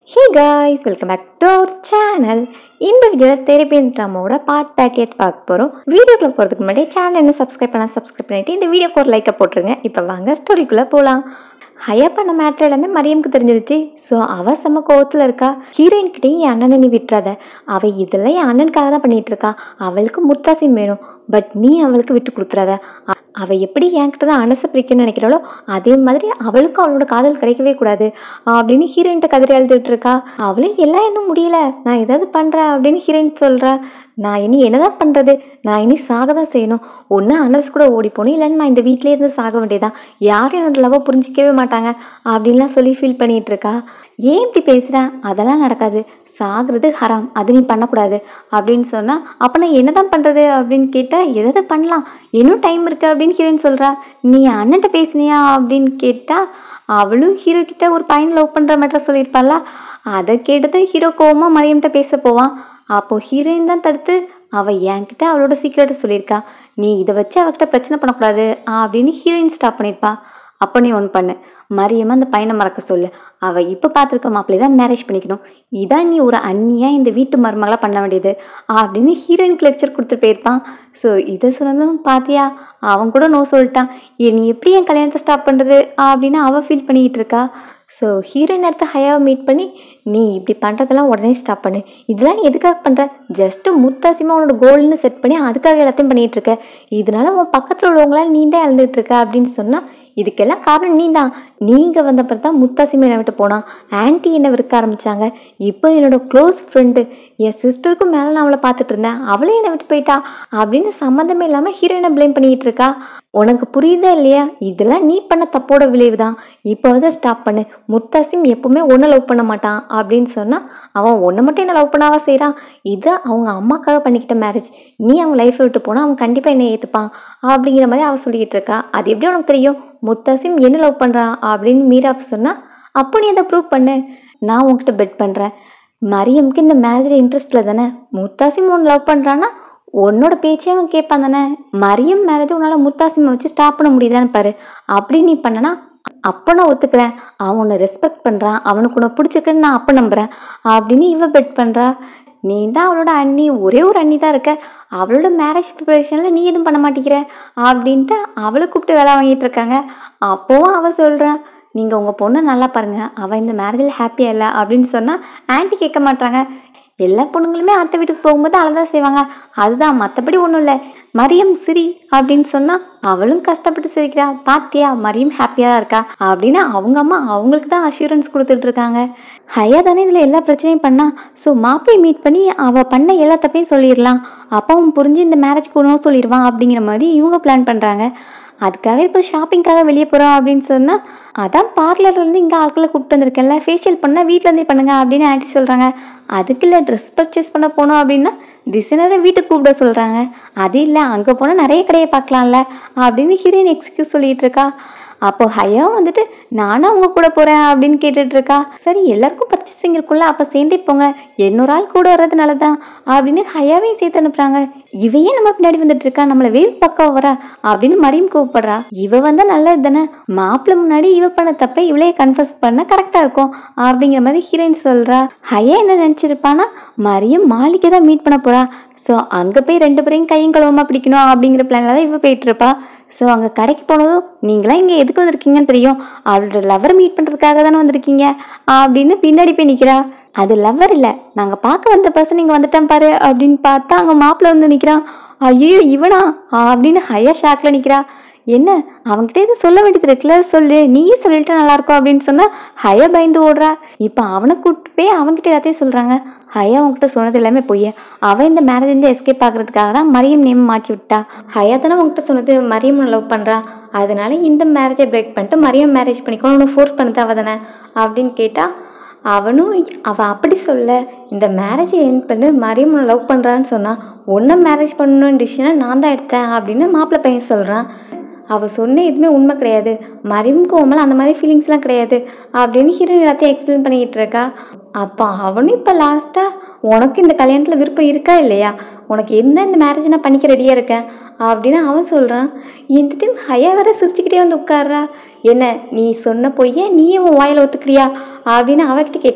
hey guys welcome back to our channel இந்த வீடியோவில் தெரபின் ட்ராமாவோட part thirty பார்க்க போகிறோம் வீடியோக்குள்ள போகிறதுக்கு முன்னாடி சேனல் என்ன சப்ஸ்கிரைப் பண்ணலாம் சப்ஸ்கிரைப் பண்ணிவிட்டு இந்த வீடியோக்கு ஒரு லைக்கை போட்டுருங்க இப்போ வாங்க ஸ்டோரிக்குள்ளே போகலாம் ஹையா பண்ண மேட்ரு எல்லாமே மரியமுக்கு தெரிஞ்சிருச்சு ஸோ அவ செம்ம கோவத்தில் இருக்கா ஹீரோயின் கிட்டேயும் என் அண்ணனை நீ விட்டுறாத அவள் இதெல்லாம் என் அண்ணனுக்காக தான் பண்ணிட்டு இருக்கா அவளுக்கு முத்தாசியம் வேணும் பட் நீ அவளுக்கு விட்டு கொடுத்துறாத அ- அவ எப்படி என்கிட்ட தான் அனசை பிரிக்கணும்னு நினைக்கிறாளோ அதே மாதிரி அவளுக்கும் அவளோட காதல் கிடைக்கவே கூடாது அப்படின்னு ஹீரோயின்ட்ட கதறி அழுதுட்டு இருக்கா அவளும் எல்லாம் இன்னும் முடியல நான் ஏதாவது பண்ணுறேன் அப்படின்னு ஹீரோயின் சொல்கிறா நான் இனி என்னதான் பண்ணுறது நான் இனி சாக தான் செய்யணும் ஒன்று அனஸ் கூட ஓடி போகணும் இல்லைன்னா நான் இந்த வீட்டிலே இருந்து சாக வேண்டியதான் யாரும் என்னோட லவ்வை புரிஞ்சிக்கவே மாட்டாங்க அப்படின்லாம் சொல்லி ஃபீல் பண்ணிட்டு இருக்கா ஏன் இப்படி பேசுகிறேன் அதெல்லாம் நடக்காது சாகிறது ஹராம் அது நீ பண்ணக்கூடாது அப்படின்னு சொன்னால் அப்போ நான் என்ன தான் பண்ணுறது அப்படின்னு கேட்டால் எதாவது பண்ணலாம் இன்னும் டைம் இருக்குது அப்படின்னு ஹீரோயின் சொல்கிறா நீ என் அண்ணன்ட்ட பேசுனியா அப்படின்னு கேட்டால் அவளும் ஹீரோ கிட்ட ஒரு பையன் லவ் பண்ணுற மேட்டர் சொல்லியிருப்பாள்ல அதை கேட்டது ஹீரோ கோவமாக மரியம்கிட்ட பேச போவான் அப்போது ஹீரோயின் தான் தடுத்து அவள் என்கிட்ட அவளோட சீக்கிரட்டை சொல்லியிருக்கா நீ இதை வச்சு அவகிட்ட பிரச்சனை பண்ணக்கூடாது அப்படின்னு ஹீரோயின் ஸ்டாப் பண்ணியிருப்பா அப்போ நீ ஒன்று பண்ணு மரியமா அந்த பையனை மறக்க சொல்லு அவள் இப்போ பார்த்துருக்க மாப்பிள்ளை தான் மேரேஜ் பண்ணிக்கணும் இதான் நீ ஒரு அண்ணியாக இந்த வீட்டு மருமகளாக பண்ண வேண்டியது அப்படின்னு ஹீரோயினுக்கு லெக்சர் கொடுத்துட்டு போயிருப்பான் ஸோ இதை சொன்னதும் பாத்தியா அவன் கூட நோ சொல்லிட்டான் ஏ நீ எப்படி என் கல்யாணத்தை ஸ்டாப் பண்ணுறது அப்படின்னு அவள் ஃபீல் பண்ணிக்கிட்டு இருக்கா ஸோ ஹீரோயின் அடுத்து ஹயாவை மீட் பண்ணி நீ இப்படி பண்ணுறதெல்லாம் உடனே ஸ்டாப் பண்ணு இதெல்லாம் நீ எதுக்காக பண்ணுற ஜஸ்ட்டு முத்தாசிமா உன்னோட கோல்னு செட் பண்ணி அதுக்காக எல்லாத்தையும் பண்ணிகிட்டு இருக்க இதனால உன் பக்கத்தில் உள்ளவங்களால நீ தான் இழந்துட்டு இருக்க அப்படின்னு சொன்னால் இதுக்கெல்லாம் காரணம் நீ தான் நீங்கள் வந்தப்பறம் தான் முத்தாசிமா என்னை விட்டு போனான் ஆன்ட்டி என்னை விற்க ஆரம்பித்தாங்க இப்போ என்னோட க்ளோஸ் ஃப்ரெண்டு என் சிஸ்டருக்கும் மேலே நான் அவளை பார்த்துட்டு இருந்தேன் அவளே என்னை விட்டு போயிட்டா அப்படின்னு சம்மந்தமே இல்லாமல் ஹீரோயினை ப்ளேம் பண்ணிக்கிட்டு இருக்கா உனக்கு புரியுதா இல்லையா இதெல்லாம் நீ பண்ண தப்போட விளைவு தான் இப்போ வந்து ஸ்டாப் பண்ணு முத்தாசிம் எப்பவுமே ஒன்றை லவ் பண்ண மாட்டான் அப்படின்னு சொன்னால் அவன் ஒன்றை மட்டும் என்ன லவ் பண்ணாவா செய்கிறான் இது அவங்க அம்மாக்காக பண்ணிக்கிட்ட மேரேஜ் நீ அவன் லைஃப்பை விட்டு போனால் அவன் கண்டிப்பாக என்னை ஏற்றுப்பான் அப்படிங்கிற மாதிரி அவள் சொல்லிக்கிட்டு இருக்கா அது எப்படி உனக்கு தெரியும் முத்தாசிம் என்ன லவ் பண்ணுறான் அப்படின்னு மீராப் சொன்னால் அப்போ நீ அதை ப்ரூவ் பண்ணு நான் உன்கிட்ட பெட் பண்ணுறேன் மரியம்க்கு இந்த மேரேஜில் இன்ட்ரெஸ்ட்டில் தானே முத்தாசிம் ஒன்று லவ் பண்ணுறான்னா உன்னோட பேச்சே அவன் கேட்பான் தானே மரியம் மேரேஜ் உன்னால் முத்தாசிமை வச்சு ஸ்டாப் பண்ண முடியுதான்னு பாரு அப்படி நீ பண்ணனா அப்போ நான் ஒத்துக்கிறேன் அவன் உன்னை ரெஸ்பெக்ட் பண்ணுறான் அவனுக்கு உன்னை பிடிச்சிருக்குன்னு நான் அப்போ நம்புகிறேன் அப்படின்னு இவ பெட் பண்ணுறா நீ தான் அவளோட அண்ணி ஒரே ஒரு அண்ணி தான் இருக்க அவளோட மேரேஜ் ப்ரிப்பரேஷனில் நீ எதுவும் பண்ண மாட்டேங்கிற அப்படின்ட்டு அவளை கூப்பிட்டு வேலை வாங்கிட்டு இருக்காங்க அப்போவும் அவள் சொல்கிறான் நீங்கள் உங்கள் பொண்ணை நல்லா பாருங்கள் அவள் இந்த மேரேஜில் ஹாப்பியாக இல்லை அப்படின்னு சொன்னால் ஆன்ட்டி கேட்க மாட்டாங்க எல்லா பொண்ணுங்களுமே அடுத்த வீட்டுக்கு போகும்போது அழதான் செய்வாங்க அதுதான் மற்றபடி ஒன்றும் இல்லை மரியம் சிரி அப்படின்னு சொன்னால் அவளும் கஷ்டப்பட்டு சிரிக்கிறா பாத்தியா மரியம் ஹாப்பியாக தான் இருக்கா அப்படின்னு அவங்க அம்மா அவங்களுக்கு தான் அஷூரன்ஸ் கொடுத்துட்டு இருக்காங்க ஹையா தானே இதில் எல்லா பிரச்சனையும் பண்ணா ஸோ மாப்பிள்ளையை மீட் பண்ணி அவள் பண்ண எல்லா தப்பையும் சொல்லிடலாம் அப்போ அவன் புரிஞ்சு இந்த மேரேஜ் போகணும் சொல்லிடுவான் அப்படிங்கிற மாதிரி இவங்க பிளான் பண்ணுறாங்க அதுக்காக இப்போ ஷாப்பிங்காக வெளியே போகிறோம் அப்படின்னு சொன்னால் அதான் பார்லர்லேருந்து இங்கே ஆட்களை கூப்பிட்டு வந்திருக்கேன்ல ஃபேஷியல் பண்ணால் வீட்டிலேருந்தே பண்ணுங்க அப்படின்னு ஆன்ட்டி சொல்கிறாங்க அதுக்கு இல்லை ட்ரெஸ் பர்ச்சேஸ் பண்ண போனோம் அப்படின்னா டிசைனரை வீட்டுக்கு கூப்பிட சொல்கிறாங்க அது இல்லை அங்கே போனால் நிறைய கடையை பார்க்கலாம்ல அப்படின்னு ஹீரோயின் எக்ஸ்கியூஸ் சொல்லிட்டு இருக்கா அப்போ ஹையா வந்துட்டு நானும் அவங்க கூட போகிறேன் அப்படின்னு கேட்டுட்டு இருக்கா சரி எல்லாருக்கும் பர்ச்சேசிங் இருக்கும்ல அப்போ சேர்ந்தே போங்க இன்னொரு ஆள் கூட வர்றதுனால தான் அப்படின்னு ஹையாவையும் சேர்த்து அனுப்புகிறாங்க இவையே நம்ம பின்னாடி வந்துட்டு இருக்கா நம்மளை வேவ் பக்கம் வரா அப்படின்னு மரியம் கூப்பிடுறா இவ வந்தா நல்லது தானே மாப்பிள்ளை முன்னாடி இவ பண்ண தப்பை இவளே கன்ஃபர்ஸ் பண்ண கரெக்டாக இருக்கும் அப்படிங்கிற மாதிரி ஹீரோயின் சொல்கிறா ஹையா என்ன நினச்சிருப்பானா மரியம் மாலிக்கை தான் மீட் பண்ண போகிறா ஸோ அங்கே போய் ரெண்டு பேரையும் கையும் கழுவமா பிடிக்கணும் அப்படிங்கிற பிளானில் தான் இவ போயிட்டு இருப்பா ஸோ அங்கே கடைக்கு போனதும் நீங்களாம் இங்கே எதுக்கு வந்திருக்கீங்கன்னு தெரியும் அவளோட லவர் மீட் பண்ணுறதுக்காக தானே வந்திருக்கீங்க அப்படின்னு பின்னாடி போய் நிற்கிறா அது லவர் இல்லை நாங்கள் பார்க்க வந்த பர்சன் இங்கே வந்துட்டேன் பாரு அப்படின்னு பார்த்தா அங்கே மாப்பிள்ளை வந்து நிற்கிறான் ஐயோ இவனா அப்படின்னு ஹையா ஷாக்கில் நிற்கிறா என்ன அவன்கிட்ட எதுவும் சொல்ல வேண்டியது இருக்குல்ல சொல்லு நீயே சொல்லிட்டு நல்லா இருக்கும் அப்படின்னு சொன்னால் ஹையா பயந்து ஓடுறா இப்போ அவனை கூப்பிட்டு போய் அவன்கிட்ட எல்லாத்தையும் சொல்கிறாங்க ஹையா அவன்கிட்ட சொன்னது எல்லாமே பொய்ய அவன் இந்த மேரேஜ் இருந்து எஸ்கேப் ஆகுறதுக்காக தான் மரியம் நேம் மாற்றி விட்டா ஹையா தானே அவன்கிட்ட சொன்னது மரியம் லவ் பண்ணுறா அதனால இந்த மேரேஜை பிரேக் பண்ணிட்டு மரியம் மேரேஜ் பண்ணிக்கணும் உன்னை ஃபோர்ஸ் பண்ணது அவ தானே அப்படின்னு கேட்டால் அவனும் அவள் அப்படி சொல்ல இந்த மேரேஜை என் பண்ணி மரியம் உன்னை லவ் பண்ணுறான்னு சொன்னால் உன்னை மேரேஜ் பண்ணணும்னு டிசிஷனை நான் தான் எடுத்தேன் அப்படின்னு மாப்பிள்ளை பையன் சொல்கிறான் அவள் சொன்ன எதுவுமே உண்மை கிடையாது மரிமுக்கு உண்மையில அந்த மாதிரி ஃபீலிங்ஸ்லாம் கிடையாது அப்படின்னு ஹீரோயின் எல்லாத்தையும் எக்ஸ்பிளைன் பண்ணிக்கிட்டு இருக்கா அப்போ அவனும் இப்போ லாஸ்ட்டாக உனக்கு இந்த கல்யாணத்தில் விருப்பம் இருக்கா இல்லையா உனக்கு எந்த இந்த மேரேஜ் நான் பண்ணிக்க ரெடியாக இருக்கேன் அப்படின்னு அவன் சொல்கிறான் இந்த டைம் ஹையா வேற சிரிச்சுக்கிட்டே வந்து உட்கார்றா என்ன நீ சொன்ன பொய்ய நீயே உன் வாயில் ஒத்துக்கிறியா அப்படின்னு அவகிட்ட கேட்டால்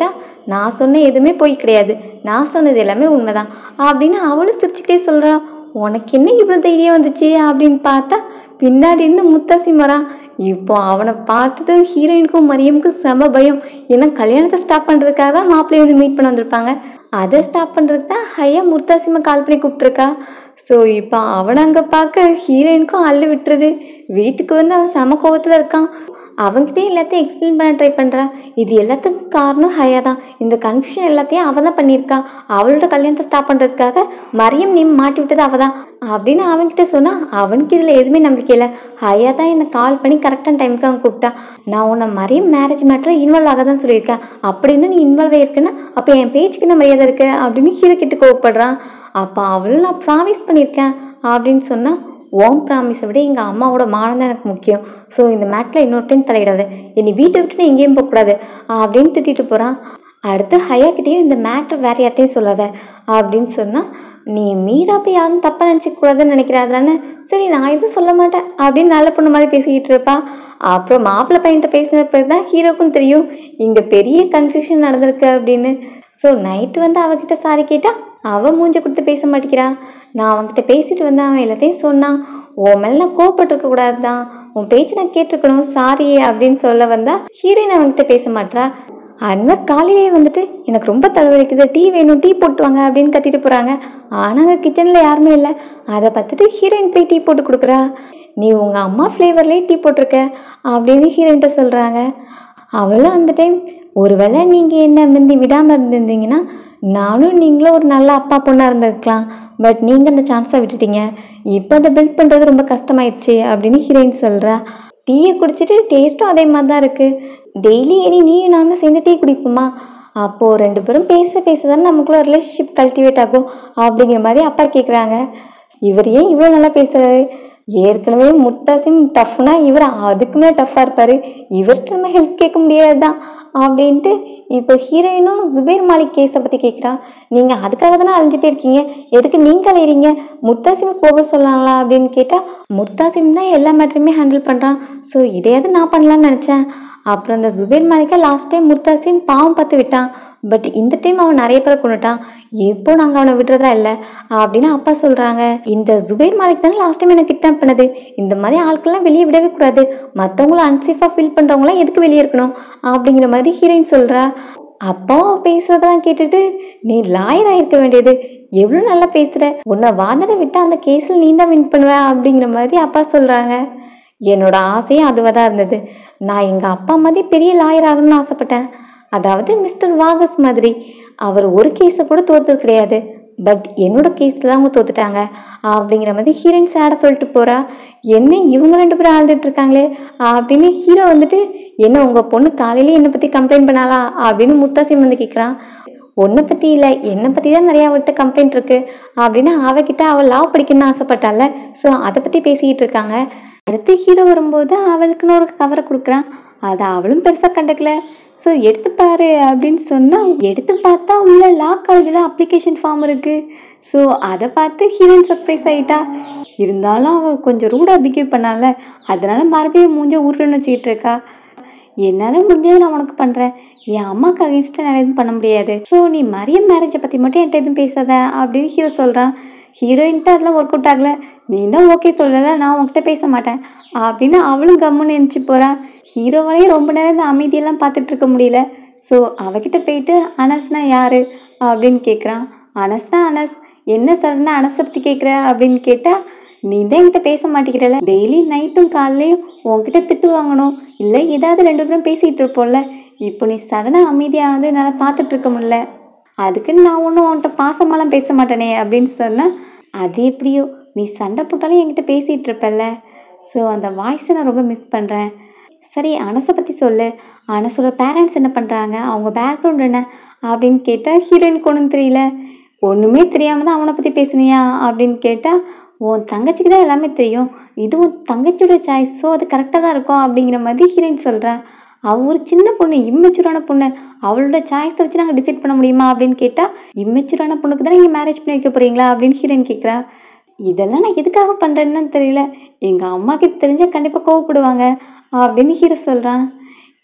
நான் சொன்ன எதுவுமே போய் கிடையாது நான் சொன்னது எல்லாமே உண்மைதான் அப்படின்னு அவளும் சிரிச்சுக்கிட்டே சொல்கிறான் உனக்கு என்ன இவ்வளோ தைரியம் வந்துச்சு அப்படின்னு பார்த்தா பின்னாடி இருந்து முத்தாசி வரான் இப்போ அவனை பார்த்தது ஹீரோயினுக்கும் மரியமுக்கும் செம பயம் ஏன்னா கல்யாணத்தை ஸ்டாப் பண்ணுறதுக்காக தான் மாப்பிள்ளைய வந்து மீட் பண்ண வந்திருப்பாங்க அதை ஸ்டாப் பண்ணுறதுக்கு தான் ஹையா முர்தாசிமா கால் பண்ணி கூப்பிட்ருக்கா ஸோ இப்போ அவனை அங்கே பார்க்க ஹீரோயினுக்கும் அள்ளு விட்டுருது வீட்டுக்கு வந்து அவன் செம கோவத்தில் இருக்கான் அவன்கிட்ட எல்லாத்தையும் எக்ஸ்பிளைன் பண்ண ட்ரை பண்ணுறா இது எல்லாத்துக்கும் காரணம் ஹயா தான் இந்த கன்ஃபியூஷன் எல்லாத்தையும் அவள் தான் பண்ணியிருக்கா அவளோட கல்யாணத்தை ஸ்டாப் பண்ணுறதுக்காக மரியம் நீ மாட்டி விட்டது அவள் தான் அப்படின்னு அவன்கிட்ட சொன்னால் அவனுக்கு இதில் எதுவுமே நம்பிக்கை இல்லை ஹயா தான் என்னை கால் பண்ணி கரெக்டான டைமுக்கு அவன் கூப்பிட்டா நான் உன்னை மரியம் மேரேஜ் மேட்டரில் இன்வால்வ் ஆக தான் சொல்லியிருக்கேன் அப்படி இருந்து நீ இன்வால்வ் ஆயிருக்குன்னா அப்போ என் பேச்சுக்கு என்ன மரியாதை இருக்கு அப்படின்னு ஹீரோ கிட்ட கோவப்படுறான் அப்போ அவளும் நான் ப்ராமிஸ் பண்ணியிருக்கேன் அப்படின்னு சொன்னால் ஓம் ப்ராமிஸை விட எங்கள் அம்மாவோட மானம் தான் எனக்கு முக்கியம் ஸோ இந்த மேட்டில் இன்னொரு டைம் தலையிடாது என்னை வீட்டை விட்டு நீ எங்கேயும் போகக்கூடாது அப்படின்னு திட்டிட்டு போகிறான் அடுத்து ஹயாக்கிட்டேயும் இந்த மேட்ரு வேற யார்ட்டையும் சொல்லாத அப்படின்னு சொன்னால் நீ மீரா போய் யாரும் தப்பாக நினச்சிக்கூடாதுன்னு நினைக்கிறா தானே சரி நான் எதுவும் சொல்ல மாட்டேன் அப்படின்னு நல்ல பொண்ணு மாதிரி பேசிக்கிட்டு இருப்பா அப்புறம் மாப்பிள்ளை பையன்கிட்ட பேசின பிறகு தான் ஹீரோக்கும் தெரியும் இங்கே பெரிய கன்ஃபியூஷன் நடந்திருக்கு அப்படின்னு ஸோ நைட்டு வந்து அவகிட்ட சாரி கேட்டா அவன் மூஞ்ச கொடுத்து பேச மாட்டேங்கிறா நான் அவன்கிட்ட பேசிட்டு வந்தேன் அவன் எல்லாத்தையும் சொன்னான் உன் மேலே நான் கோவப்பட்டிருக்க கூடாது தான் உன் பேச்சு நான் கேட்டிருக்கணும் சாரி அப்படின்னு சொல்ல வந்தா ஹீரோயின் அவன்கிட்ட பேச மாட்றா அன்வர் காலையிலேயே வந்துட்டு எனக்கு ரொம்ப தலைவலிக்குது டீ வேணும் டீ போட்டு வாங்க அப்படின்னு கத்திட்டு போகிறாங்க ஆனால் அங்கே கிச்சனில் யாருமே இல்லை அதை பார்த்துட்டு ஹீரோயின் போய் டீ போட்டு கொடுக்குறா நீ உங்கள் அம்மா ஃப்ளேவர்லேயே டீ போட்டிருக்க அப்படின்னு ஹீரோயின்கிட்ட சொல்கிறாங்க அவளும் அந்த டைம் ஒருவேளை நீங்கள் என்ன முந்தி விடாமல் இருந்திருந்தீங்கன்னா நானும் நீங்களும் ஒரு நல்ல அப்பா பொண்ணாக இருந்திருக்கலாம் பட் நீங்கள் அந்த சான்ஸை விட்டுட்டீங்க இப்போ அதை பில்ட் பண்ணுறது ரொம்ப கஷ்டமாயிடுச்சு அப்படின்னு ஹீரோயின் சொல்கிறா டீயை குடிச்சிட்டு டேஸ்ட்டும் அதே மாதிரி தான் இருக்குது டெய்லி இனி நீயும் நானும் சேர்ந்து டீ குடிப்போமா அப்போது ரெண்டு பேரும் பேச பேச தானே நமக்குள்ள ரிலேஷன்ஷிப் கல்டிவேட் ஆகும் அப்படிங்கிற மாதிரி அப்பா கேட்குறாங்க இவர் ஏன் இவ்வளோ நல்லா பேசுகிறாரு ஏற்கனவே முத்தாசிம் டஃப்னா இவர் அதுக்கு மேலே டஃப்பாக இருப்பார் இவர்கிட்ட நம்ம ஹெல்ப் கேட்க முடியாது தான் அப்படின்ட்டு இப்போ ஹீரோயினும் ஜுபேர் மாலிக் கேஸை பற்றி கேட்குறா நீங்கள் அதுக்காக தானே அழிஞ்சிட்டே இருக்கீங்க எதுக்கு நீங்கள் அலையிறீங்க முத்தாசிமை போக சொல்லலாம்ல அப்படின்னு கேட்டால் முத்தாசிம் தான் எல்லா மேட்டருமே ஹேண்டில் பண்ணுறான் ஸோ இதையாவது நான் பண்ணலான்னு நினச்சேன் அப்புறம் அந்த ஜுபேர் மாலிக்கா லாஸ்ட் டைம் முர்தாசிம் பாவம் பார்த்து விட்டான் பட் இந்த டைம் அவன் நிறைய பேரை கொண்டுட்டான் இப்போ நாங்கள் அவனை விடுறதா இல்லை அப்படின்னு அப்பா சொல்கிறாங்க இந்த ஜுபேர் மாலிக் தானே லாஸ்ட் டைம் எனக்கு கிட்னாப் பண்ணது இந்த மாதிரி ஆட்கள்லாம் வெளியே விடவே கூடாது மற்றவங்களும் அன்சேஃபாக ஃபீல் பண்ணுறவங்களாம் எதுக்கு வெளியே இருக்கணும் அப்படிங்கிற மாதிரி ஹீரோயின் சொல்கிறா அப்பாவும் பேசுறதெல்லாம் கேட்டுட்டு நீ லாயராக இருக்க வேண்டியது எவ்வளோ நல்லா பேசுகிற உன்னை வாதனை விட்டு அந்த கேஸில் நீ தான் வின் பண்ணுவ அப்படிங்கிற மாதிரி அப்பா சொல்கிறாங்க என்னோட ஆசையும் அதுவாக தான் இருந்தது நான் எங்கள் அப்பா மாதிரி பெரிய லாயர் ஆகணும்னு ஆசைப்பட்டேன் அதாவது மிஸ்டர் வாகஸ் மாதிரி அவர் ஒரு கேஸை கூட தோற்றது கிடையாது பட் என்னோட கேஸில் தான் அவங்க தோத்துட்டாங்க அப்படிங்கிற மாதிரி ஹீரோயின் சேட சொல்லிட்டு போகிறா என்ன இவங்க ரெண்டு பேரும் ஆழ்ந்துட்டு இருக்காங்களே அப்படின்னு ஹீரோ வந்துட்டு என்ன உங்கள் பொண்ணு காலையிலே என்னை பற்றி கம்ப்ளைண்ட் பண்ணாளா அப்படின்னு முத்தாசிம் வந்து கேட்குறான் உன்னை பற்றி இல்லை என்னை பற்றி தான் நிறையா அவள்கிட்ட கம்ப்ளைண்ட் இருக்கு அப்படின்னு அவகிட்ட அவள் லாவ் படிக்கணும்னு ஆசைப்பட்டால ஸோ அதை பற்றி பேசிக்கிட்டு இருக்காங்க அடுத்து ஹீரோ வரும்போது அவளுக்குன்னு ஒரு கவரை கொடுக்குறான் அதை அவளும் பெருசாக கண்டுக்கல ஸோ எடுத்து பாரு அப்படின்னு சொன்னால் எடுத்து பார்த்தா உள்ள லா காலேஜோட அப்ளிகேஷன் ஃபார்ம் இருக்குது ஸோ அதை பார்த்து ஹீரோயின் சர்ப்ரைஸ் ஆகிட்டா இருந்தாலும் அவள் கொஞ்சம் ரூடாக பிஹேவ் பண்ணால அதனால மறுபடியும் மூஞ்ச உருன்னு வச்சுக்கிட்டு இருக்கா என்னால் முடிஞ்சதை நான் உனக்கு பண்ணுறேன் என் அம்மாவுக்கு அகேன்ஸ்டாக நான் எதுவும் பண்ண முடியாது ஸோ நீ மரியம் மேரேஜை பற்றி மட்டும் என்கிட்ட எதுவும் பேசாத அப்படின்னு ஹீரோ சொல்கிறான் ஹீரோயின்ட்டு அதெல்லாம் ஒர்க் அவுட் ஆகலை நீ தான் ஓகே சொல்லலை நான் உன்கிட்ட பேச மாட்டேன் அப்படின்னு அவளும் கம்முன்னு நினச்சி போகிறா ஹீரோவாலேயும் ரொம்ப நேரம் இந்த அமைதியெல்லாம் பார்த்துட்டு இருக்க முடியல ஸோ அவகிட்ட போயிட்டு அனஸ்னா யாரு அப்படின்னு கேட்குறான் அனஸ்னா அனஸ் என்ன சரணுனா அனஸை பற்றி கேட்குற அப்படின்னு கேட்டால் நீ தான் என்கிட்ட பேச மாட்டேங்கிறல டெய்லி நைட்டும் காலையும் உன்கிட்ட திட்டு வாங்கணும் இல்லை ஏதாவது ரெண்டு பேரும் பேசிகிட்டு இருப்போம்ல இப்போ நீ சடனாக அமைதியானது என்னால் பார்த்துட்டு இருக்க முடியல அதுக்குன்னு நான் ஒன்றும் உன்கிட்ட பாசமாலாம் பேச மாட்டேனே அப்படின்னு சொன்னேன் அது எப்படியோ நீ சண்டை போட்டாலும் என்கிட்ட பேசிகிட்டு இருப்பல்ல ஸோ அந்த வாய்ஸை நான் ரொம்ப மிஸ் பண்ணுறேன் சரி அனஸை பற்றி சொல்லு அனஸோட பேரண்ட்ஸ் என்ன பண்ணுறாங்க அவங்க பேக்ரவுண்ட் என்ன அப்படின்னு கேட்டால் ஹீரோயினுக்கு ஒன்றும் தெரியல ஒன்றுமே தெரியாமல் தான் அவனை பற்றி பேசுனியா அப்படின்னு கேட்டால் உன் தங்கச்சிக்கு தான் எல்லாமே தெரியும் இது உன் தங்கச்சியோட சாய்ஸ் ஸோ அது கரெக்டாக தான் இருக்கும் அப்படிங்கிற மாதிரி ஹீரோயின் சொல்கிறேன் அவள் ஒரு சின்ன பொண்ணு இம்மெச்சூரான பொண்ணு அவளோட சாய்ஸை வச்சு நாங்கள் டிசைட் பண்ண முடியுமா அப்படின்னு கேட்டால் இம்மெச்சூரான பொண்ணுக்கு தான் நீங்கள் மேரேஜ் பண்ணி வைக்க போகிறீங்களா அப்படின்னு ஹீரோயின் கேட்குறா இதெல்லாம் நான் எதுக்காக பண்ணுறேன்னு தெரியல எங்கள் அம்மாக்கு தெரிஞ்சால் கண்டிப்பாக கோவப்படுவாங்க அப்படின்னு ஹீரோ சொல்கிறான்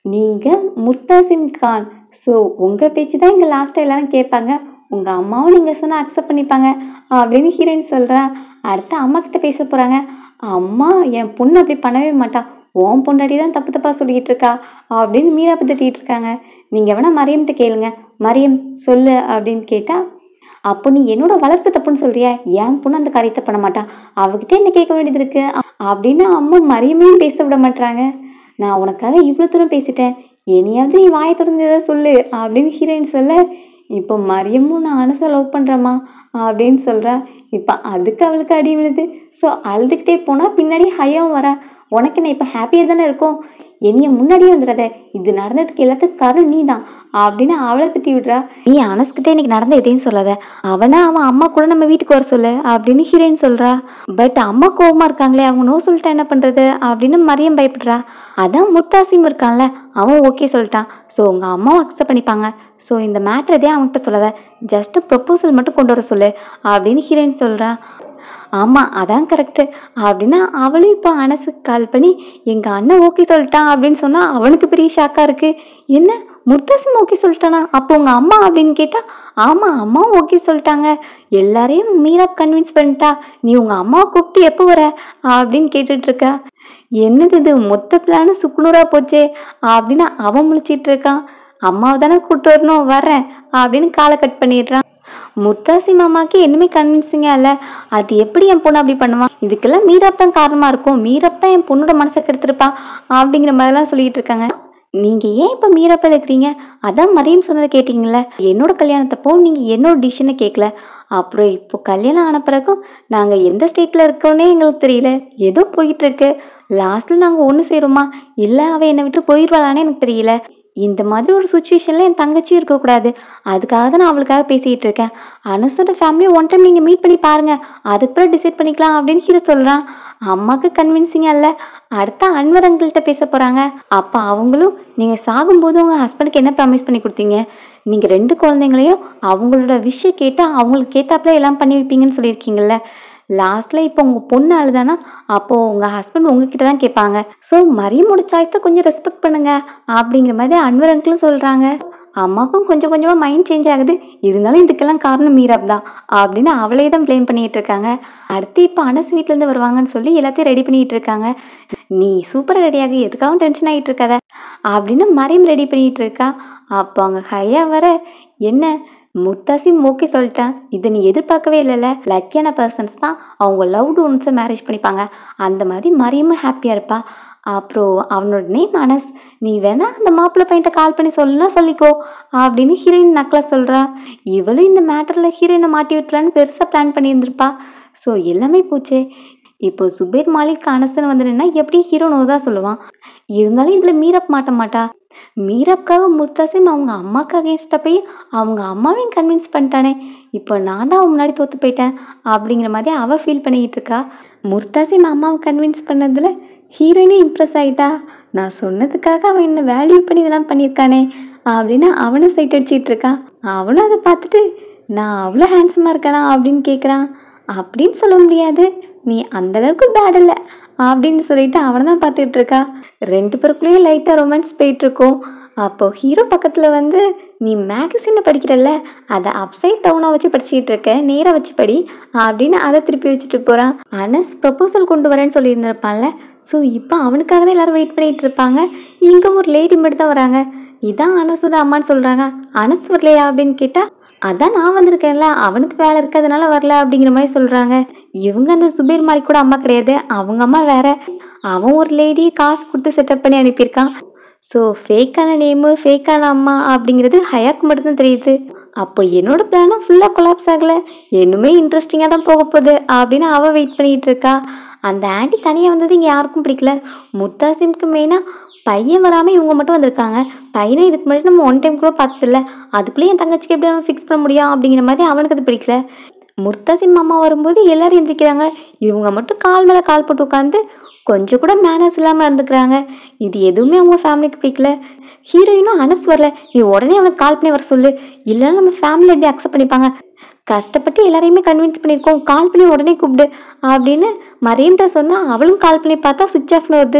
நீங்கள் முர்தாசிம் கான் ஸோ உங்கள் பேச்சு தான் இங்கே லாஸ்ட்டாக எல்லாரும் கேட்பாங்க உங்கள் அம்மாவும் நீங்கள் சொன்னால் அக்செப்ட் பண்ணிப்பாங்க அப்படின்னு ஹீரோயின் சொல்கிறா அடுத்து அம்மா கிட்ட பேச போகிறாங்க அம்மா என் பொண்ணு அப்படி பண்ணவே மாட்டா உன் பொண்டாட்டி தான் தப்பு தப்பாக சொல்லிக்கிட்டு இருக்கா அப்படின்னு மீரா திட்டிகிட்டு இருக்காங்க நீங்கள் வேணால் மரியம்கிட்ட கேளுங்க மரியம் சொல்லு அப்படின்னு கேட்டால் அப்போ நீ என்னோட வளர்ப்பு தப்புன்னு சொல்றியா என் பொண்ணு அந்த காரியத்தை பண்ண மாட்டா அவகிட்ட என்ன கேட்க வேண்டியது இருக்கு அப்படின்னு அம்மா மரியமையும் பேச விட மாட்டாங்க நான் உனக்காக இவ்வளோ தூரம் பேசிட்டேன் இனியாவது நீ வாயை திறந்து ஏதாவது சொல்லு அப்படின்னு ஹீரோயின் சொல்ல இப்போ மரியமும் நான் அனசை லவ் பண்ணுறேம்மா அப்படின்னு சொல்கிறா இப்போ அதுக்கு அவளுக்கு அடி விழுது ஸோ அழுதுகிட்டே போனால் பின்னாடி ஹையாவும் வரா உனக்கு என்ன இப்போ ஹாப்பியாக தானே இருக்கும் என்னைய முன்னாடியே வந்துடாத இது நடந்ததுக்கு எல்லாத்துக்கும் காரணம் நீ தான் அப்படின்னு அவளை திட்டி விடுறா நீ அனஸ்கிட்ட இன்னைக்கு நடந்த எதையும் சொல்லாத அவனா அவன் அம்மா கூட நம்ம வீட்டுக்கு வர சொல்லு அப்படின்னு ஹீரோயின் சொல்றா பட் அம்மா கோவமா இருக்காங்களே அவங்க நோ சொல்லிட்டா என்ன பண்றது அப்படின்னு மரியம் பயப்படுறா அதான் முத்தாசிம் இருக்கான்ல அவன் ஓகே சொல்லிட்டான் ஸோ உங்க அம்மாவும் அக்செப்ட் பண்ணிப்பாங்க ஸோ இந்த மேட்ரு எதையும் அவன்கிட்ட சொல்லாத ஜஸ்ட் ப்ரொப்போசல் மட்டும் கொண்டு வர சொல்லு அப்படின்னு ஹீரோயின் சொல்றா ஆமாம் அதான் கரெக்டு அப்படின்னா அவளும் இப்போ அனசுக்கு கால் பண்ணி எங்கள் அண்ணன் ஓகே சொல்லிட்டான் அப்படின்னு சொன்னால் அவனுக்கு பெரிய ஷாக்காக இருக்குது என்ன முர்தாசிம் ஓகே சொல்லிட்டானா அப்போ உங்கள் அம்மா அப்படின்னு கேட்டால் ஆமாம் அம்மாவும் ஓகே சொல்லிட்டாங்க எல்லாரையும் மீரா கன்வின்ஸ் பண்ணிட்டா நீ உங்கள் அம்மாவை கூப்பிட்டு எப்போ வர அப்படின்னு கேட்டுட்டு இருக்கா என்னது இது மொத்த பிளானு சுக்குநூறாக போச்சே அப்படின்னு அவன் முழிச்சிட்டு இருக்கான் அம்மாவை தானே கூப்பிட்டு வரணும் வர்றேன் அப்படின்னு காலை கட் பண்ணிடுறான் முத்தாசி மாமாக்கு என்னமே கன்வின்சிங்கா இல்லை அது எப்படி என் பொண்ணு அப்படி பண்ணுவான் இதுக்கெல்லாம் மீரப் தான் காரணமாக இருக்கும் மீரப் தான் என் பொண்ணோட மனசை கெடுத்திருப்பா அப்படிங்கிற மாதிரிலாம் சொல்லிட்டு இருக்காங்க நீங்கள் ஏன் இப்போ மீரப்பில் இருக்கிறீங்க அதான் மரியம் சொன்னதை கேட்டிங்களே என்னோட கல்யாணத்தப்போ நீங்கள் என்னோட டிசிஷனை கேட்கல அப்புறம் இப்போ கல்யாணம் ஆன பிறகும் நாங்கள் எந்த ஸ்டேட்டில் இருக்கோன்னே எங்களுக்கு தெரியல ஏதோ போயிட்டு இருக்கு லாஸ்ட்டில் நாங்கள் ஒன்று சேருமா இல்லை அவள் என்னை விட்டு போயிடுவாளானே எனக்கு தெரியல இந்த மாதிரி ஒரு சுச்சுவேஷனில் என் தங்கச்சியும் இருக்கக்கூடாது அதுக்காக தான் நான் அவளுக்காக பேசிக்கிட்டு இருக்கேன் அனுசோட ஃபேமிலியை ஒன் டைம் நீங்கள் மீட் பண்ணி பாருங்கள் அதுக்கப்புறம் டிசைட் பண்ணிக்கலாம் அப்படின்னு ஹீரோ சொல்கிறான் அம்மாவுக்கு கன்வின்சிங்காக இல்லை அடுத்த அன்வர் அங்கிள்கிட்ட பேச போகிறாங்க அப்போ அவங்களும் நீங்கள் சாகும்போது உங்கள் ஹஸ்பண்டுக்கு என்ன ப்ராமிஸ் பண்ணி கொடுத்தீங்க நீங்கள் ரெண்டு குழந்தைங்களையும் அவங்களோட விஷயம் கேட்டு அவங்களுக்கு ஏத்தாப்புல எல்லாம் பண்ணி வைப்பீங்கன்னு சொல்லியிருக்கீங்கல்ல லாஸ்ட்டில் இப்போ உங்கள் பொண்ணு அழுதானா அப்போது உங்கள் ஹஸ்பண்ட் உங்ககிட்ட தான் கேட்பாங்க ஸோ மரியமோட சாய்ஸை கொஞ்சம் ரெஸ்பெக்ட் பண்ணுங்க அப்படிங்கிற மாதிரி அன்வர் அங்கிளும் சொல்கிறாங்க அம்மாவுக்கும் கொஞ்சம் கொஞ்சமாக மைண்ட் சேஞ்ச் ஆகுது இருந்தாலும் இதுக்கெல்லாம் காரணம் மீராப் தான் அப்படின்னு அவளே தான் ப்ளேம் பண்ணிட்டு இருக்காங்க அடுத்து இப்போ அனஸ் வீட்டிலேருந்து வருவாங்கன்னு சொல்லி எல்லாத்தையும் ரெடி பண்ணிட்டு இருக்காங்க நீ சூப்பராக ரெடியாகி எதுக்காகவும் டென்ஷன் ஆகிட்டு இருக்காத அப்படின்னு மரியம் ரெடி பண்ணிட்டு இருக்கா அப்போ அங்கே ஹையா வர என்ன முத்தாசிம் ஓகே சொல்லிட்டேன் இதை நீ எதிர்பார்க்கவே இல்லைல்ல லக்கியான பர்சன்ஸ் தான் அவங்க லவ்டு ஒன்ஸை மேரேஜ் பண்ணிப்பாங்க அந்த மாதிரி மரியமும் ஹாப்பியாக இருப்பா அப்புறம் அவனோட நேம் அனஸ் நீ வேணா அந்த மாப்பிள்ளை பையன்ட்ட கால் பண்ணி சொல்லுனா சொல்லிக்கோ அப்படின்னு ஹீரோயின் நக்கலா சொல்கிறா இவளும் இந்த மேட்டரில் ஹீரோயினை மாட்டி விட்டுலான்னு பெருசாக பிளான் பண்ணியிருந்திருப்பா ஸோ எல்லாமே போச்சே இப்போ சுபேர் மாலிக் அனசன் வந்துடுன்னா எப்படி ஹீரோ நோ தான் சொல்லுவான் இருந்தாலும் இதில் மீரப் மாட்ட மாட்டா மீரப்காக முர்தாசிம் அவங்க அம்மாவுக்கு அகேன்ஸ்டாக போய் அவங்க அம்மாவையும் கன்வின்ஸ் பண்ணிட்டானே இப்போ நான் தான் அவன் முன்னாடி தோற்று போயிட்டேன் அப்படிங்கிற மாதிரி அவள் ஃபீல் பண்ணிக்கிட்டு இருக்கா முர்தாசிம் அம்மாவை கன்வின்ஸ் பண்ணதில் ஹீரோயினே இம்ப்ரெஸ் ஆகிட்டா நான் சொன்னதுக்காக அவன் என்ன வேல்யூ பண்ணி இதெல்லாம் பண்ணியிருக்கானே அப்படின்னு அவனும் சைட் அடிச்சிட்டு இருக்கான் அவனும் அதை பார்த்துட்டு நான் அவ்வளோ ஹேண்ட்ஸமாக இருக்கேனா அப்படின்னு கேட்குறான் அப்படின்னு சொல்ல முடியாது நீ அந்தளவுக்கு பேட் இல்லை அப்படின்னு சொல்லிட்டு அவனை தான் பார்த்துட்டு இருக்கா ரெண்டு பேருக்குள்ளேயும் லைட்டாக ரொமான்ஸ் போயிட்டுருக்கோம் அப்போ ஹீரோ பக்கத்தில் வந்து நீ மேகசினை படிக்கிறல்ல அதை அப்சைட் டவுனாக வச்சு படிச்சுக்கிட்டு இருக்க நேராக வச்சு படி அப்படின்னு அதை திருப்பி வச்சுட்டு போகிறான் அனஸ் ப்ரப்போசல் கொண்டு வரேன்னு சொல்லியிருந்திருப்பான்ல ஸோ இப்போ அவனுக்காக தான் எல்லாரும் வெயிட் பண்ணிட்டு இருப்பாங்க இங்கே ஒரு லேடி மட்டும் தான் வராங்க இதான் அனஸோட அம்மான்னு சொல்கிறாங்க அனஸ் வரலையா அப்படின்னு கேட்டால் அதான் நான் வந்திருக்கேன்ல அவனுக்கு வேலை இருக்கிறதுனால வரல அப்படிங்கிற மாதிரி சொல்கிறாங்க இவங்க அந்த சுபேர் மாதிரி கூட அம்மா கிடையாது அவங்க அம்மா வேற அவன் ஒரு லேடியை காசு கொடுத்து செட்டப் பண்ணி அனுப்பியிருக்கான் ஸோ ஃபேக்கான நேமு ஃபேக்கான அம்மா அப்படிங்கிறது ஹயாக்கு மட்டும்தான் தெரியுது அப்போ என்னோட பிளானும் ஃபுல்லாக கொலாப்ஸ் ஆகலை இன்னுமே இன்ட்ரெஸ்டிங்காக தான் போக போகுது அப்படின்னு அவள் வெயிட் பண்ணிகிட்டு இருக்கா அந்த ஆண்டி தனியாக வந்தது இங்கே யாருக்கும் பிடிக்கல முத்தாசிம்க்கு மெயினாக பையன் வராமல் இவங்க மட்டும் வந்திருக்காங்க பையனை இதுக்கு முன்னாடி நம்ம ஒன் டைம் கூட பார்த்ததில்ல அதுக்குள்ளேயே என் தங்கச்சிக்கு எப்படி நம்ம ஃபிக்ஸ் பண்ண முடியும் அப்படிங்கிற மாதிரி அவனுக்கு அது பிடிக்கல முர்தாசிம் மாமா வரும்போது எல்லாரும் எந்திரிக்கிறாங்க இவங்க மட்டும் கால் மேலே கால் போட்டு உட்காந்து கொஞ்சம் கூட மேனர்ஸ் இல்லாமல் இருந்துக்கிறாங்க இது எதுவுமே அவங்க ஃபேமிலிக்கு பிடிக்கல ஹீரோயினும் அனஸ் வரல நீ உடனே அவனுக்கு கால் பண்ணி வர சொல்லு இல்லைன்னா நம்ம ஃபேமிலி எப்படி அக்செப்ட் பண்ணிப்பாங்க கஷ்டப்பட்டு எல்லாரையுமே கன்வின்ஸ் பண்ணியிருக்கோம் கால் பண்ணி உடனே கூப்பிடு அப்படின்னு மரியம்கிட்ட சொன்னால் அவளும் கால் பண்ணி பார்த்தா சுவிட்ச் ஆஃப்னு வருது